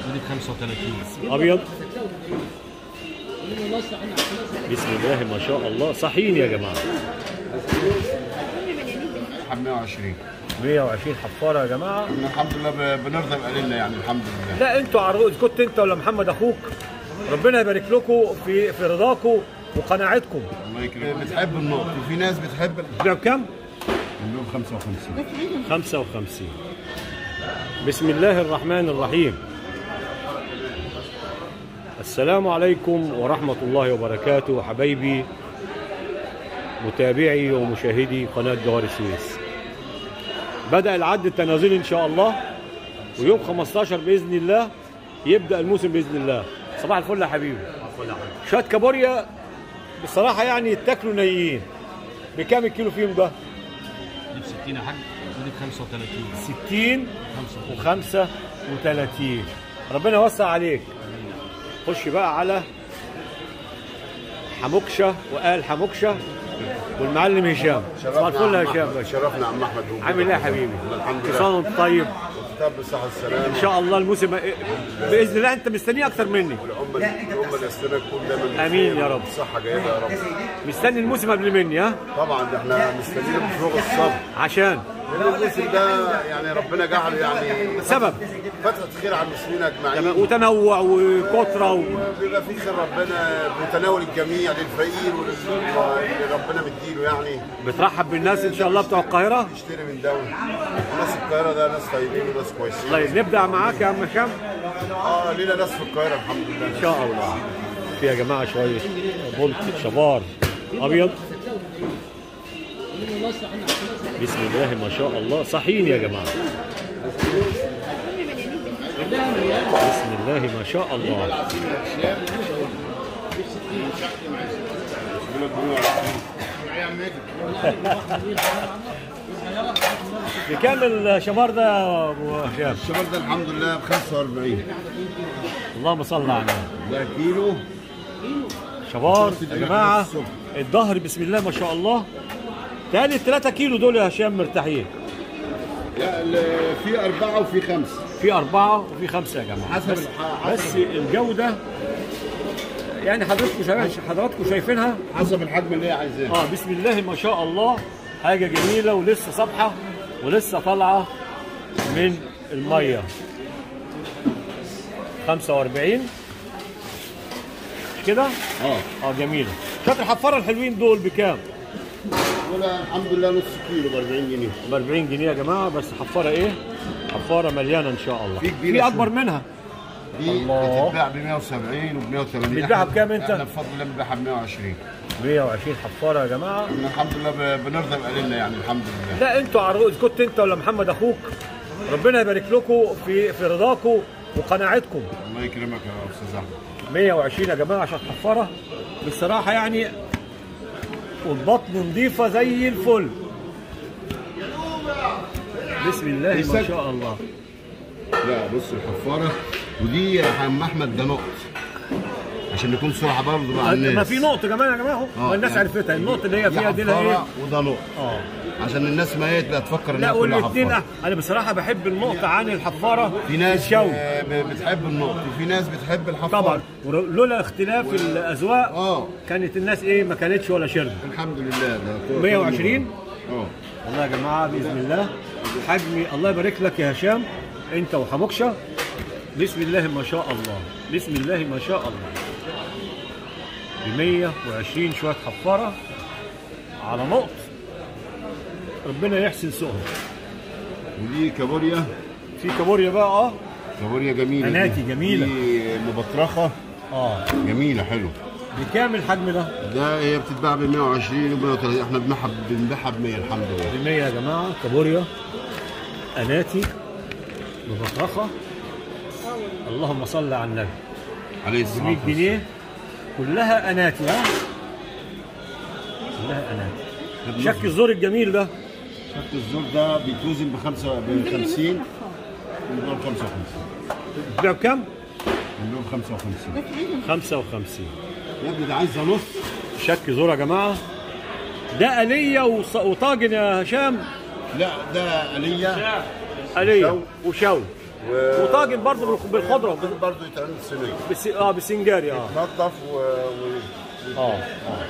ودي ب 35 ابيض بسم الله ما شاء الله صحيين يا جماعه 120 120 حفاره يا جماعه احنا الحمد لله ب- بنرضى بقليلنا يعني الحمد لله لا انتوا عروض كنت انت ولا محمد اخوك ربنا يبارك لكم في في رضاكم وقناعتكم الله يكرمك بتحب النقط وفي ناس بتحب بتبيعوا بكام؟ النقط 55 55 بسم الله الرحمن الرحيم السلام عليكم ورحمة الله وبركاته حبايبي متابعي ومشاهدي قناة جوهر السويس بدأ العد التنازلي إن شاء الله ويوم 15 بإذن الله يبدأ الموسم بإذن الله صباح الفل يا حبيبي شوية كابوريا بصراحة يعني يتاكلوا نيين بكام الكيلو فيهم ده؟ دي ب 60 يا حاج ودي ب 35 60 35 و35 ربنا يوسع عليك خش بقى على حموكشه وقال حموكشه والمعلم هشام صباح الفل يا هشام باشا شرفنا عم احمد هو عامل ايه يا حبيبي؟ الحمد كل لله سنه وانت طيب كتاب بالصحه والسلامه ان شاء الله الموسم باذن الله انت مستنيه اكتر مني الامه الامه الاسلاميه تكون دايما آمين بخير يا رب. صحه جيده يا رب مستني الموسم قبل مني ها طبعا ده احنا مستنيين بفروغ الصبر عشان لان الموسم ده يعني ربنا جعله يعني سبب فتره خير على المسلمين اجمعين وتنوع وكتره و... بيبقى في خير ربنا بتناول الجميع للفقير واللي ربنا مديله يعني بترحب بالناس ان شاء الله بتوع القاهره يشتري من دولة ناس القاهرة ده ناس طيبين وناس كويسين طيب نبدا معاك يا عم هشام اه لينا ناس في القاهرة الحمد لله ان شاء الله في يا جماعه شويه بولت شبار ابيض بسم الله ما شاء الله صحيين يا جماعه بسم الله ما شاء الله بكام الشبار ده يا ابو هشام الشباب ده الحمد لله ب 45 اللهم صل على النبي ده كيلو شبار يا جماعه الظهر بسم الله ما شاء الله تاني 3 كيلو دول يا هشام مرتاحين لا ال- في أربعة وفي خمسة في أربعة وفي خمسة يا جماعة حسب بس, الح- حسب بس الجودة يعني حضراتكم شايفين حضراتكم شايفينها حسب الحجم اللي هي عايزاه اه بسم الله ما شاء الله حاجة جميلة ولسه صبحة ولسه طالعة من المية 45 مش كده؟ اه اه جميلة شوية الحفارة الحلوين دول بكام؟ دول الحمد لله نص كيلو ب 40 جنيه ب 40 جنيه يا جماعة بس حفارة ايه؟ حفارة مليانة إن شاء الله في كبيرة في أكبر شوية. منها دي الله. بتتباع ب 170 وب 180 بتباعها إحنا- بكام أنت؟ احنا بفضل الله بنبيعها ب 120 120 حفارة يا جماعة احنا الحمد لله ب- بنرضى بقليلنا يعني الحمد لله لا انتوا عروض كنت انت ولا محمد اخوك ربنا يبارك لكم في في رضاكم وقناعتكم الله يكرمك يا استاذ احمد 120 يا جماعه عشان حفاره بصراحه يعني والبطن نظيفه زي الفل بسم الله ما شاء الله لا بص الحفاره ودي يا عم احمد ده نقط عشان نكون صراحه برضه مع الناس ما في نقطه كمان يا جماعه آه، ما الناس يعني عرفتها النقطه اللي هي فيها دي اللي هي حفارة وده نقط اه عشان الناس ما هي تبقى تفكر لا انها كلها والاثنين حفاره انا بصراحه بحب النقطه عن الحفاره في ناس الشوي آه، ب- بتحب النقط وفي ناس بتحب الحفاره طبعا ولولا اختلاف الاذواق اه كانت الناس ايه ما كانتش ولا شرب الحمد لله ده كل- 120 اه والله يا جماعه باذن الله حجمي الله يبارك لك يا هشام انت وحموكشه بسم الله ما شاء الله بسم الله ما شاء الله ب 120 شويه حفاره على نقط ربنا يحسن سوقهم ودي كابوريا في كابوريا بقى اه كابوريا جميله دي. بناتي جميلة. دي مبطرخه اه جميله حلو بكام الحجم ده؟ ده هي بتتباع ب 120 و 130 احنا بنبيعها بنبيعها ب 100 الحمد لله ب 100 يا جماعه كابوريا اناتي مبطرخه اللهم صل على النبي عليه ب الصلاه 100 والسلام جنيه كلها اناتي ها كلها اناتي شك الزور الجميل ده شك الزور ده بيتوزن ب 5 ب 50 بنبيعه ب 55 بتبيع بكام؟ بنبيعه ب 55 55 يا ابني ده عايزه نص شك زور يا جماعه ده آلية وص- وطاجن يا هشام لا ده آلية آلية وشوي و- وطاجن برضه بالخ- بالخضره ممكن برضه يتعمل صينيه بس اه بالسنجاري اه نضف و... و... اه اه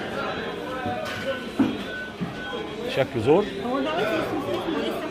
شكل زور هو ده اصلا اسمه ايه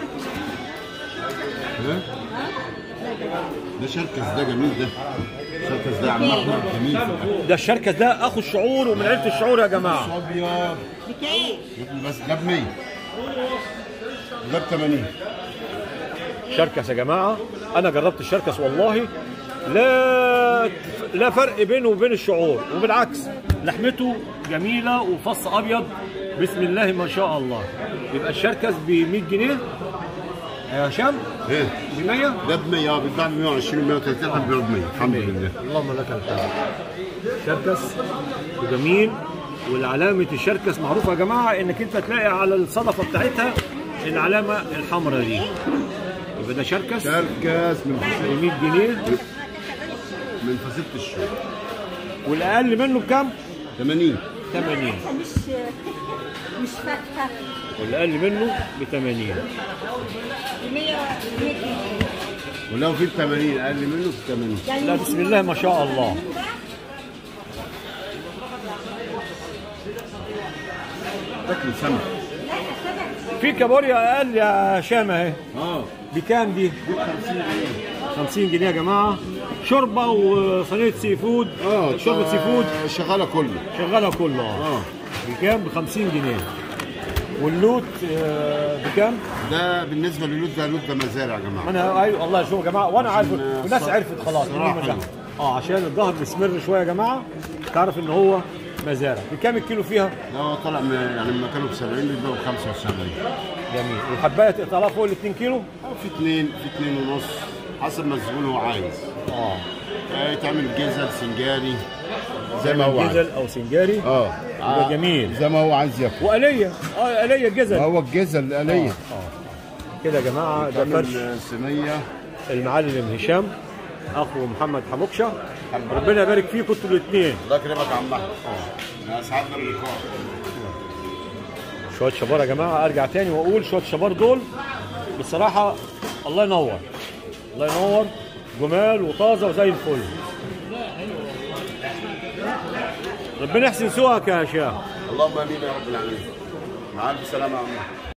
السمك ها؟ ده شركس ده جميل ده شركس ده يا عم احمد جميل في الأكل. ده الشركه ده اخو الشعور ومن عيله الشعور يا جماعه ابيض بكام؟ بس ده ب 100 ده ب 80 شركس يا جماعه انا جربت الشركس والله لا لا فرق بينه وبين الشعور وبالعكس لحمته جميله وفص ابيض بسم الله ما شاء الله يبقى الشركس ب 100 جنيه يا هشام ايه ب 100 ده ب 100 اه بيتباع ب 120 130 احنا بنبيعه ب 100 الحمد لله اللهم لك الحمد شركس وجميل والعلامة الشركس معروفة يا جماعة انك انت تلاقي على الصدفة بتاعتها العلامة الحمراء دي يبقى ده شركس شركس من ب 100 جنيه من فصيله الشغل والاقل منه بكام؟ 80 80 مش مش فاتحه والاقل منه ب 80 ب 100 جنيه ولو في ب 80 اقل منه ب 80 يعني لا بسم الله ما شاء الله تاكل سمك في كابوريا اقل يا هشام اهي اه بكام دي؟ 50 جنيه يا جماعة شوربة وصينية سي فود اه شوربة سي فود شغاله كله شغالة كله اه اه بكام؟ ب 50 جنيه واللوت آه، بكام؟ ده بالنسبه للوت ده لوت ده مزارع يا جماعه انا ايوه الله يشوف يا جماعه وانا عارف عشان والناس الص- عرفت خلاص إن الصراحة هو مزارع. حلو. اه عشان الظهر مسمر شويه يا جماعه تعرف ان هو مزارع بكام الكيلو فيها؟ ده هو طالع من يعني لما كانوا ب 70 بيبقوا ب 75 جميل والحبايه تقطع فوق ال 2 كيلو؟ أو في اثنين في اثنين ونص حسب ما الزبون هو عايز اه آه، يتعمل جزل سنجاري زي ما هو عايز جزل او سنجاري اه يبقى جميل. زي ما هو عايز ياكل وآلية اه آلية جزل هو الجزل الآلية كده يا جماعه ده فرش تعمل صينية المعلم هشام اخو محمد حموكشه ربنا يبارك فيكم انتوا الاثنين الله يكرمك يا عم احمد يا اسعدنا باللقاء شويه شبار يا جماعه ارجع تاني واقول شويه شبار دول بصراحه الله ينور الله ينور جمال وطازه وزي الفل ربنا يحسن سوقك يا هشام اللهم امين يا رب العالمين مع الف سلامة يا عم أحمد.